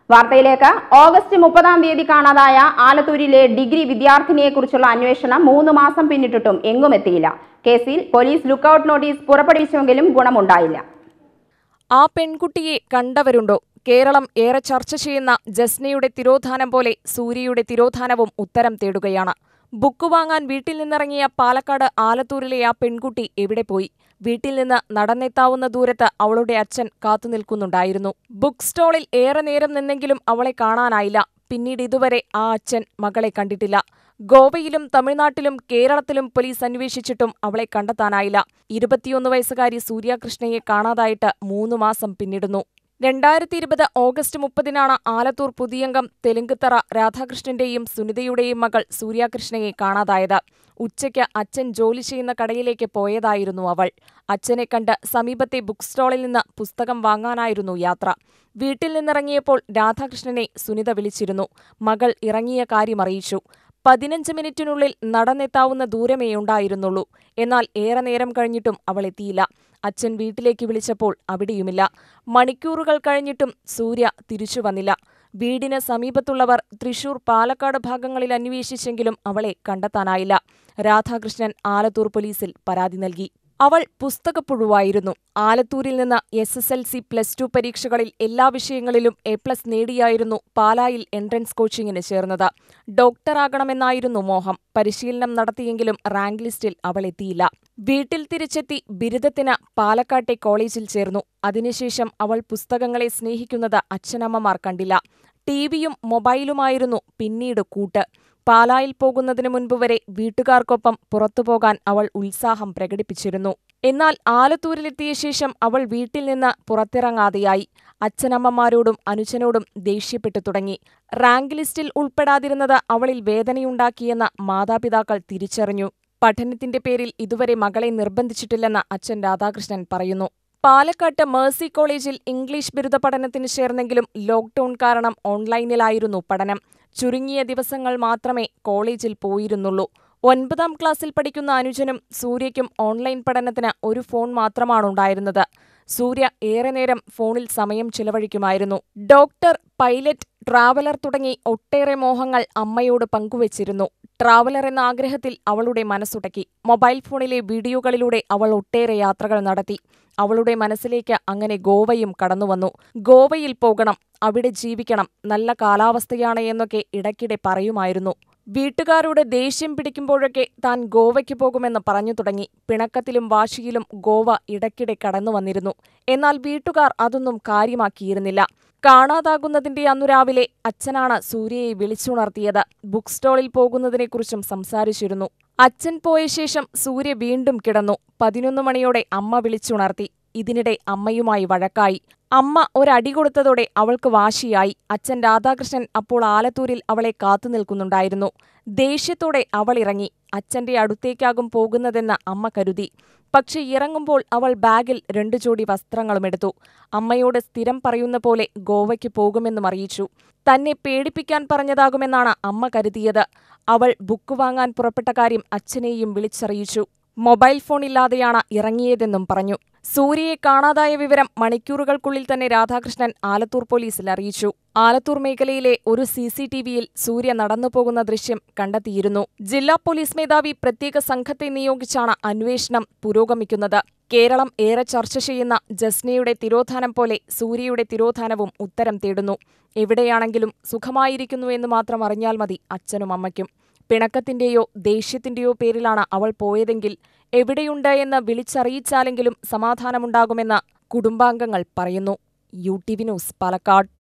വാർത്തയിലേക്ക് ഓഗസ്റ്റ് മുപ്പതാം തീയതി കാണാതായ ആലത്തൂരിലെ ഡിഗ്രി വിദ്യാർത്ഥിനിയെക്കുറിച്ചുള്ള അന്വേഷണം മൂന്ന് മാസം പിന്നിട്ടിട്ടും എങ്ങും എത്തിയില്ല കേസിൽ പോലീസ് ലുക്കൌട്ട് നോട്ടീസ് പുറപ്പെടുവിച്ചെങ്കിലും ഗുണമുണ്ടായില്ല ആ പെൺകുട്ടിയെ കണ്ടവരുണ്ടോ കേരളം ഏറെ ചർച്ച ചെയ്യുന്ന ജസ്നയുടെ തിരോധാനം പോലെ സൂര്യയുടെ തിരോധാനവും ഉത്തരം തേടുകയാണ് ബുക്ക് വാങ്ങാൻ വീട്ടിൽ നിന്നിറങ്ങിയ പാലക്കാട് ആലത്തൂരിലെ ആ പെൺകുട്ടി എവിടെ പോയി വീട്ടിൽ നിന്ന് നടന്നെത്താവുന്ന ദൂരത്ത് അവളുടെ അച്ഛൻ കാത്തുനിൽക്കുന്നുണ്ടായിരുന്നു ബുക്ക് സ്റ്റോളിൽ ഏറെ നേരം നിന്നെങ്കിലും അവളെ കാണാനായില്ല പിന്നീട് ഇതുവരെ ആ അച്ഛൻ മകളെ കണ്ടിട്ടില്ല ഗോവയിലും തമിഴ്നാട്ടിലും കേരളത്തിലും പോലീസ് അന്വേഷിച്ചിട്ടും അവളെ കണ്ടെത്താനായില്ല ഇരുപത്തിയൊന്ന് വയസ്സുകാരി സൂര്യകൃഷ്ണയെ കാണാതായിട്ട് മൂന്ന് മാസം പിന്നിടുന്നു രണ്ടായിരത്തി ഇരുപത് ഓഗസ്റ്റ് മുപ്പതിനാണ് ആലത്തൂർ പുതിയംഗം തെലുങ്കുത്തറ രാധാകൃഷ്ണന്റെയും സുനിതയുടെയും മകൾ സൂര്യകൃഷ്ണയെ കാണാതായത് ഉച്ചയ്ക്ക് അച്ഛൻ ജോലി ചെയ്യുന്ന കടയിലേക്ക് പോയതായിരുന്നു അവൾ അച്ഛനെ കണ്ട് സമീപത്തെ ബുക്ക് സ്റ്റാളിൽ നിന്ന് പുസ്തകം വാങ്ങാനായിരുന്നു യാത്ര വീട്ടിൽ നിന്നിറങ്ങിയപ്പോൾ രാധാകൃഷ്ണനെ സുനിത വിളിച്ചിരുന്നു മകൾ ഇറങ്ങിയ കാര്യം അറിയിച്ചു പതിനഞ്ച് മിനിറ്റിനുള്ളിൽ നടന്നെത്താവുന്ന ദൂരമേ ഉണ്ടായിരുന്നുള്ളൂ എന്നാൽ ഏറെ നേരം കഴിഞ്ഞിട്ടും അവൾ എത്തിയില്ല അച്ഛൻ വീട്ടിലേക്ക് വിളിച്ചപ്പോൾ അവിടെയുമില്ല മണിക്കൂറുകൾ കഴിഞ്ഞിട്ടും സൂര്യ തിരിച്ചു വന്നില്ല വീടിന് സമീപത്തുള്ളവർ തൃശൂർ പാലക്കാട് ഭാഗങ്ങളിൽ അന്വേഷിച്ചെങ്കിലും അവളെ കണ്ടെത്താനായില്ല രാധാകൃഷ്ണൻ ആലത്തൂർ പോലീസിൽ പരാതി നൽകി അവൾ പുസ്തകപ്പുഴുവായിരുന്നു ആലത്തൂരിൽ നിന്ന് S S L C plus two പരീക്ഷകളിൽ എല്ലാ വിഷയങ്ങളിലും എ പ്ലസ് നേടിയായിരുന്നു പാലായിൽ എൻട്രൻസ് കോച്ചിങ്ങിന് ചേർന്നത് ഡോക്ടറാകണമെന്നായിരുന്നു മോഹം പരിശീലനം നടത്തിയെങ്കിലും റാങ്ക് ലിസ്റ്റിൽ അവൾ എത്തിയില്ല വീട്ടിൽ തിരിച്ചെത്തി ബിരുദത്തിന് പാലക്കാട്ടെ കോളേജിൽ ചേർന്നു അതിനുശേഷം അവൾ പുസ്തകങ്ങളെ സ്നേഹിക്കുന്നത് അച്ഛനമ്മമാർ കണ്ടില്ല ടിവിയും മൊബൈലുമായിരുന്നു പിന്നീട് കൂട്ട് പാലായിൽ പോകുന്നതിനു മുൻപ് വരെ വീട്ടുകാർക്കൊപ്പം പുറത്തുപോകാൻ അവൾ ഉത്സാഹം പ്രകടിപ്പിച്ചിരുന്നു എന്നാൽ ആലത്തൂരിലെത്തിയ ശേഷം അവൾ വീട്ടിൽ നിന്ന് പുറത്തിറങ്ങാതെയായി അച്ഛനമ്മമാരോടും അനുജനോടും ദേഷ്യപ്പെട്ടു തുടങ്ങി റാങ്ക് ലിസ്റ്റിൽ ഉൾപ്പെടാതിരുന്നത് അവളിൽ വേദനയുണ്ടാക്കിയെന്ന് മാതാപിതാക്കൾ തിരിച്ചറിഞ്ഞു പഠനത്തിന്റെ പേരിൽ ഇതുവരെ മകളെ നിർബന്ധിച്ചിട്ടില്ലെന്ന് അച്ഛൻ രാധാകൃഷ്ണൻ പറയുന്നു പാലക്കാട്ട് മേഴ്സി കോളേജിൽ ഇംഗ്ലീഷ് ബിരുദ പഠനത്തിന് ചേർന്നെങ്കിലും ലോക്ഡൌൺ കാരണം ഓൺലൈനിലായിരുന്നു പഠനം ചുരുങ്ങിയ ദിവസങ്ങൾ മാത്രമേ കോളേജിൽ പോയിരുന്നുള്ളൂ ഒൻപതാം ക്ലാസ്സിൽ പഠിക്കുന്ന അനുജനും സൂര്യയ്ക്കും ഓൺലൈൻ പഠനത്തിന് ഒരു ഫോൺ മാത്രമാണുണ്ടായിരുന്നത് സൂര്യ ഏറെ നേരം ഫോണിൽ സമയം ചിലവഴിക്കുമായിരുന്നു ഡോക്ടർ പൈലറ്റ് ട്രാവലർ തുടങ്ങി ഒട്ടേറെ മോഹങ്ങൾ അമ്മയോട് പങ്കുവച്ചിരുന്നു ട്രാവലർ എന്ന ആഗ്രഹത്തിൽ അവളുടെ മനസ്സുടക്കി മൊബൈൽ ഫോണിലെ വീഡിയോകളിലൂടെ അവൾ ഒട്ടേറെ യാത്രകൾ നടത്തി അവളുടെ മനസ്സിലേക്ക് അങ്ങനെ ഗോവയും കടന്നുവന്നു ഗോവയിൽ പോകണം അവിടെ ജീവിക്കണം നല്ല കാലാവസ്ഥയാണ് എന്നൊക്കെ ഇടയ്ക്കിടെ പറയുമായിരുന്നു വീട്ടുകാരോട് ദേഷ്യം പിടിക്കുമ്പോഴൊക്കെ താൻ ഗോവയ്ക്ക് പോകുമെന്ന് പറഞ്ഞു തുടങ്ങി പിണക്കത്തിലും വാശിയിലും ഗോവ ഇടയ്ക്കിടെ കടന്നു വന്നിരുന്നു എന്നാൽ വീട്ടുകാർ അതൊന്നും കാര്യമാക്കിയിരുന്നില്ല കാണാതാകുന്നതിന്റെ അന്നു രാവിലെ അച്ഛനാണ് സൂര്യയെ വിളിച്ചുണർത്തിയത് ബുക്ക് സ്റ്റോളിൽ പോകുന്നതിനെക്കുറിച്ചും സംസാരിച്ചിരുന്നു അച്ഛൻ പോയ ശേഷം സൂര്യ വീണ്ടും കിടന്നു പതിനൊന്ന് മണിയോടെ അമ്മ വിളിച്ചുണർത്തി ഇതിനിടെ അമ്മയുമായി വഴക്കായി അമ്മ ഒരടി കൊടുത്തതോടെ അവൾക്ക് വാശിയായി അച്ഛൻ രാധാകൃഷ്ണൻ അപ്പോൾ ആലത്തൂരിൽ അവളെ കാത്തുനിൽക്കുന്നുണ്ടായിരുന്നു ദേഷ്യത്തോടെ അവൾ ഇറങ്ങി അച്ഛന്റെ അടുത്തേക്കാകും പോകുന്നതെന്ന് അമ്മ കരുതി പക്ഷെ ഇറങ്ങുമ്പോൾ അവൾ ബാഗിൽ രണ്ടു ജോഡി വസ്ത്രങ്ങളും എടുത്തു അമ്മയോട് സ്ഥിരം പറയുന്ന പോലെ ഗോവയ്ക്ക് പോകുമെന്നും അറിയിച്ചു തന്നെ പേടിപ്പിക്കാൻ പറഞ്ഞതാകുമെന്നാണ് അമ്മ കരുതിയത് അവൾ ബുക്ക് വാങ്ങാൻ പുറപ്പെട്ട കാര്യം അച്ഛനെയും വിളിച്ചറിയിച്ചു മൊബൈൽ ഫോൺ ഇല്ലാതെയാണ് ഇറങ്ങിയതെന്നും പറഞ്ഞു സൂര്യയെ കാണാതായ വിവരം മണിക്കൂറുകൾക്കുള്ളിൽ തന്നെ രാധാകൃഷ്ണൻ ആലത്തൂർ പോലീസിൽ അറിയിച്ചു ആലത്തൂർ മേഖലയിലെ ഒരു സി സി ടി വിയിൽ സൂര്യ നടന്നുപോകുന്ന ദൃശ്യം കണ്ടെത്തിയിരുന്നു ജില്ലാ പോലീസ് മേധാവി പ്രത്യേക സംഘത്തെ നിയോഗിച്ചാണ് അന്വേഷണം പുരോഗമിക്കുന്നത് കേരളം ഏറെ ചർച്ച ചെയ്യുന്ന ജസ്നയുടെ തിരോധാനം പോലെ സൂര്യയുടെ തിരോധാനവും ഉത്തരം തേടുന്നു എവിടെയാണെങ്കിലും സുഖമായിരിക്കുന്നു എന്ന് മാത്രം അറിഞ്ഞാൽ മതി അച്ഛനും അമ്മയ്ക്കും പിണക്കത്തിന്റെയോ ദേഷ്യത്തിന്റെയോ പേരിലാണ് അവൾ പോയതെങ്കിൽ എവിടെയുണ്ട് എന്ന് വിളിച്ചറിയിച്ചാലെങ്കിലും സമാധാനമുണ്ടാകുമെന്ന് കുടുംബാംഗങ്ങൾ പറയുന്നു U T V news Palakkad